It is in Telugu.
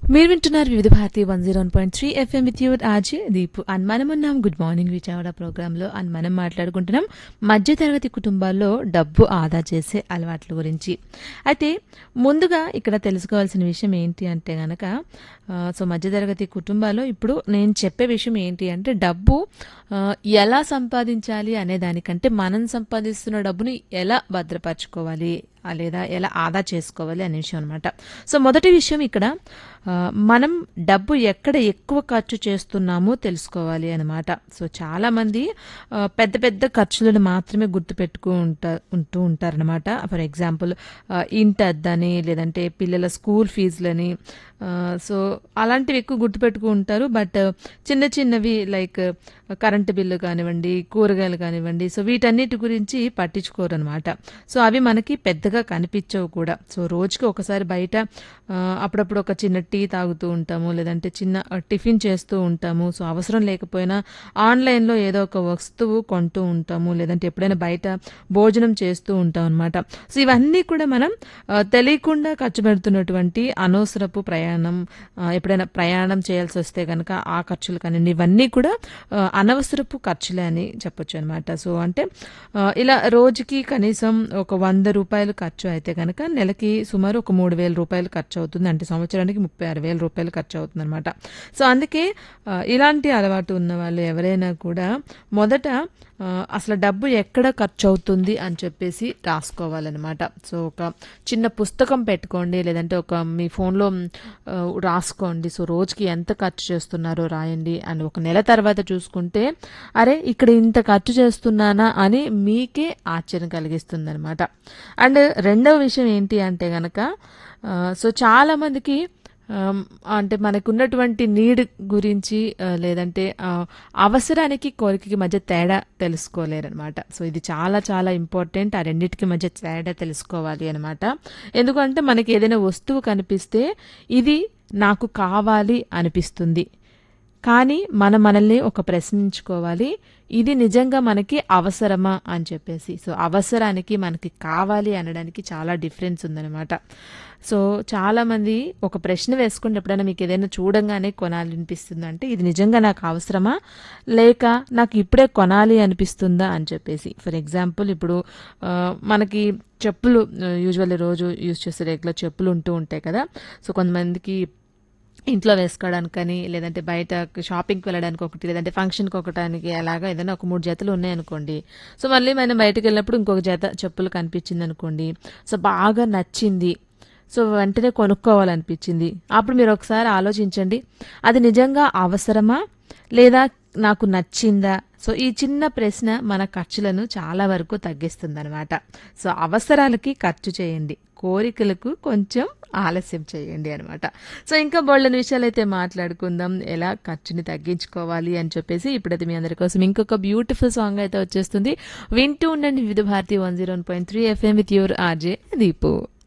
మీరు వింటున్నారు Vividh Bharati one zero point three FM with your RJ Deepu and మనం ఉన్నాం గుడ్ మార్నింగ్ విజయవాడ ప్రోగ్రాంలో అండ్ మనం మాట్లాడుకుంటున్నాం మధ్యతరగతి కుటుంబాల్లో డబ్బు ఆదా చేసే అలవాట్ల గురించి అయితే ముందుగా ఇక్కడ తెలుసుకోవాల్సిన విషయం ఏంటి అంటే గనక ఆ, సో మధ్యతరగతి కుటుంబాల్లో ఇప్పుడు నేను చెప్పే విషయం ఏంటి అంటే డబ్బు ఆ, ఎలా సంపాదించాలి అనే దానికంటే మనం సంపాదిస్తున్న డబ్బుని ఎలా భద్రపరచుకోవాలి ఆ లేదా ఎలా ఆదా చేసుకోవాలి అనే విషయం అనమాట సో మొదటి విషయం ఇక్కడ ఆ, మనం డబ్బు ఎక్కడ ఎక్కువ ఖర్చు చేస్తున్నామో తెలుసుకోవాలి అనమాట సో చాలా మంది ఆ, పెద్ద పెద్ద ఖర్చులను మాత్రమే గుర్తుపెట్టుకు ఉంటా ఉంటూ ఉంటారనమాట ఫర్ ఎగ్జాంపుల్ ఇంటి అద్దని లేదంటే పిల్లల స్కూల్ ఫీజులని ఆ, సో అలాంటివి ఎక్కువ గుర్తుపెట్టుకు ఉంటారు బట్ చిన్న చిన్నవి లైక్ కరెంటు బిల్లు కానివ్వండి కూరగాయలు కానివ్వండి సో వీటన్నిటి గురించి పట్టించుకోరు అనమాట సో అవి మనకి పెద్దగా కనిపించవు కూడా సో రోజుకి ఒకసారి బయట ఆ, అప్పుడప్పుడు ఒక చిన్న టీ తాగుతూ ఉంటాము లేదంటే చిన్న ఆ, టిఫిన్ చేస్తూ ఉంటాము సో అవసరం లేకపోయినా ఆన్లైన్లో ఏదో ఒక వస్తువు కొంటూ ఉంటాము లేదంటే ఎప్పుడైనా బయట భోజనం చేస్తూ ఉంటాం అనమాట సో ఇవన్నీ కూడా మనం ఆ, తెలియకుండా ఖర్చు పెడుతున్నటువంటి అనవసరపు ప్రయాణం ఆ, ఎప్పుడైనా ప్రయాణం చేయాల్సి వస్తే కనుక ఆ ఖర్చులు కానీ ఇవన్నీ కూడా ఆ, అనవసరపు ఖర్చులే అని చెప్పొచ్చు అనమాట సో అంటే ఆ, ఇలా రోజుకి కనీసం ఒక వంద రూపాయలు ఖర్చు అయితే కనుక నెలకి సుమారు ఒక మూడు వేల రూపాయలు ఖర్చు అవుతుంది అంటే సంవత్సరానికి ముప్పై ఆరు వేల రూపాయలు ఖర్చు అవుతుంది అనమాట సో అందుకే ఆ, ఇలాంటి అలవాటు ఉన్న వాళ్ళు ఎవరైనా కూడా మొదట ఆ, అసలు డబ్బు ఎక్కడ ఖర్చు అవుతుంది అని చెప్పేసి రాసుకోవాలన్నమాట సో ఒక చిన్న పుస్తకం పెట్టుకోండి లేదంటే ఒక మీ ఫోన్లో ఆ, రాసుకోండి సో రోజుకి ఎంత ఖర్చు చేస్తున్నారో రాయండి అని ఒక నెల తర్వాత చూసుకుంటే అరే ఇక్కడ ఇంత ఖర్చు చేస్తున్నానా అని మీకే ఆశ్చర్యం కలిగిస్తుంది అనమాట అండ్ రెండవ విషయం ఏంటి అంటే గనక ఆ, సో చాలా మందికి ఆమ్, అంటే మనకున్నటువంటి నీడ్ గురించి ఆ, లేదంటే ఆ, అవసరానికి కోరికకి మధ్య తేడా తెలుసుకోలేరనమాట సో ఇది చాలా చాలా ఇంపార్టెంట్ ఆ రెండింటికి మధ్య తేడా తెలుసుకోవాలి అనమాట ఎందుకంటే మనకి ఏదైనా వస్తువు కనిపిస్తే ఇది నాకు కావాలి అనిపిస్తుంది కానీ మనం మనల్ని ఒక ప్రశ్నించుకోవాలి ఇది నిజంగా మనకి అవసరమా అని చెప్పేసి సో అవసరానికి మనకి కావాలి అనడానికి చాలా డిఫరెన్స్ ఉందన్నమాట సో చాలా మంది ఒక ప్రశ్న వేసుకుంటే ఎప్పుడైనా మీకు ఏదైనా చూడంగానే కొనాలి అనిపిస్తుంది అంటే ఇది నిజంగా నాకు అవసరమా లేక నాకు ఇప్పుడే కొనాలి అనిపిస్తుందా అని చెప్పేసి ఫర్ ఎగ్జాంపుల్ ఇప్పుడు ఆ, మనకి చెప్పులు యూజువల్లీ రోజు యూజ్ చేసే రెగ్యులర్ చెప్పులు ఉంటూ ఉంటాయి కదా సో కొంతమందికి ఇంట్లో వేసుకోవడానికని లేదంటే బయట షాపింగ్కి వెళ్ళడానికి ఒకటి లేదంటే ఫంక్షన్కి ఒకటానికి అలాగా ఏదైనా ఒక మూడు జతలు ఉన్నాయనుకోండి సో మళ్ళీ మనం బయటకు వెళ్ళినప్పుడు ఇంకొక జత చెప్పులు కనిపించింది అనుకోండి సో బాగా నచ్చింది సో వెంటనే కొనుక్కోవాలనిపించింది అప్పుడు మీరు ఒకసారి ఆలోచించండి అది నిజంగా అవసరమా లేదా నాకు నచ్చిందా సో ఈ చిన్న ప్రశ్న మన ఖర్చులను చాలా వరకు తగ్గిస్తుంది అనమాట సో అవసరాలకి ఖర్చు చేయండి కోరికలకు కొంచెం ఆలస్యం చేయండి అనమాట సో ఇంకా బోల్డని విషయాలు అయితే మాట్లాడుకుందాం ఎలా ఖర్చుని తగ్గించుకోవాలి అని చెప్పేసి ఇప్పుడైతే మీ అందరి కోసం ఇంకొక బ్యూటిఫుల్ సాంగ్ అయితే వచ్చేస్తుంది వింటూ ఉండండి Vividh Bharati one zero point three FM with your RJ Deepu